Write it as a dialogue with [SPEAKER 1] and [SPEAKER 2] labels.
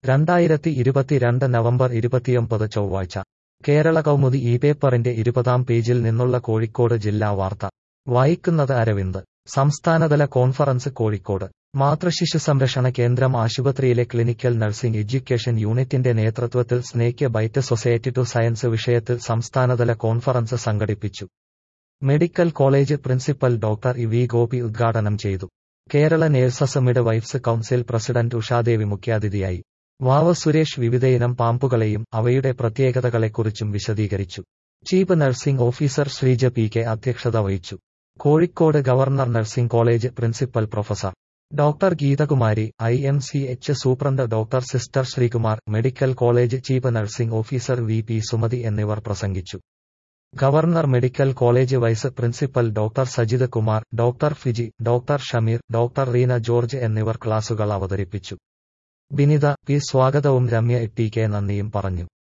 [SPEAKER 1] രണ്ടായിരത്തി ഇരുപത്തിരണ്ട് നവംബർ ഇരുപത്തിയൊമ്പത് ചൊവ്വാഴ്ച കേരള കൗമുദി ഈ പേപ്പറിന്റെ ഇരുപതാം പേജിൽ നിന്നുള്ള കോഴിക്കോട് ജില്ലാ വാർത്ത വായിക്കുന്നത് അരവിന്ദ് സംസ്ഥാനതല കോൺഫറൻസ് കോഴിക്കോട് മാതൃശിശു സംരക്ഷണ കേന്ദ്രം ആശുപത്രിയിലെ ക്ലിനിക്കൽ നഴ്സിംഗ് എഡ്യൂക്കേഷൻ യൂണിറ്റിന്റെ നേതൃത്വത്തിൽ snake bite society to science വിഷയത്തിൽ സംസ്ഥാനതല കോൺഫറൻസ് സംഘടിപ്പിച്ചു medical college principal doctor E V Gopi ഉദ്ഘാടനം ചെയ്തു Kerala nurses midwives council president Ushadevi മുഖ്യാതിഥിയായി വാവ സുരേഷ് വിവിധയിനം പാമ്പുകളെയും അവയുടെ പ്രത്യേകതകളെക്കുറിച്ചും വിശദീകരിച്ചു chief nursing officer Sreeja P K അധ്യക്ഷത വഹിച്ചു Kozhikode government nursing college principal professor doctor Geethakumari I M C H superintendent doctor sister Sreekumar medical college chief nursing officer V P Sumathi എന്നിവർ പ്രസംഗിച്ചു government medical college vice principal doctor Sajith Kumar doctor Fiji doctor Shameer doctor Reena George എന്നിവർ ക്ലാസുകൾ അവതരിപ്പിച്ചു Binitha P സ്വാഗതവും Ramya T K നന്ദിയും പറഞ്ഞു